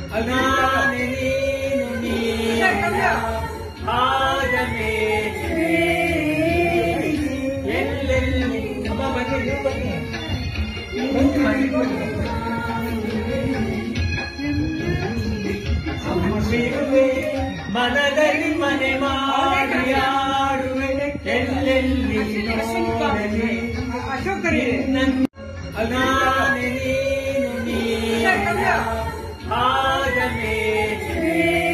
ಅನಾನೆ ನೀನು ನೀನ ಆದ ಮೇಲೆ ಎಲ್ಲೆಲ್ಲಿ ನಮ್ಮ ಬಗೆ ಬಗೆ ಹಮ್ಮಿರುವೆ ಮನದಲ್ಲಿ ಮನೆ ಮಾಡಿ ಆಡುವೆ ಎಲ್ಲೆಲ್ಲಿ ನೋಡಲಿ ನನ್ನ ಅನಾನೆ ನೀನು ನೀನ ಆದ ಮೇಲೆ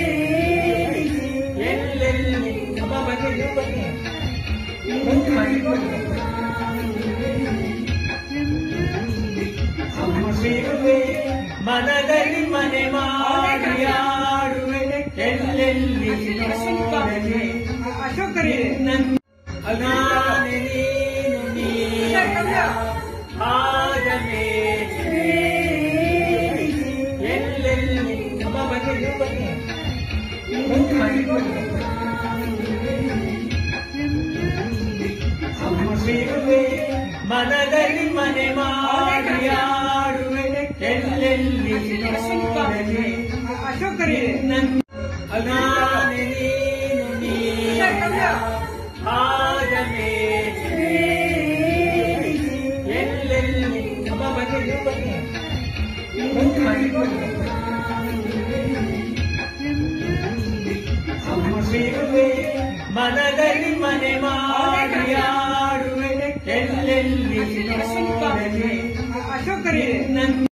ಎಲ್ಲೆಲ್ಲಿ ನಮ್ಮ ಬಗೆ ಬಗೆ ಹಮ್ಮಿರುವೆ ಮನದಲ್ಲಿ ಮನೆ ಮಾಡಿ ಆಡುವೆ ಎಲ್ಲೆಲ್ಲಿ ನೋಡಲಿ ನನ್ನ ಅನಾನೆ ನೀನು ನೀನ ಆದ ಮೇಲೆ ಎಲ್ಲೆಲ್ಲಿ ನಮ್ಮ ಬಗೆ ಬಗೆ ಹಮ್ಮಿರುವೆ ಮನದಲ್ಲಿ ಮನೆ ಮಾಡಿ ಆಡುವೆ ಎಲ್ಲೆಲ್ಲಿ ನೋಡಲಿ ನನ್ನ ಅನಾನೆ ನೀನು ನೀನ ಆದ ಮೇಲೆ ಎಲ್ಲೆಲ್ಲಿ ನಮ್ಮ ಬಗೆ ಬಗೆ ಹಮ್ಮಿರುವೆ ಮನದಲ್ಲಿ ಮನೆ ಮಾಡಿ ಆಡುವೆ ಎಲ್ಲೆಲ್ಲಿ ನೋಡಲಿ ನನ್ನ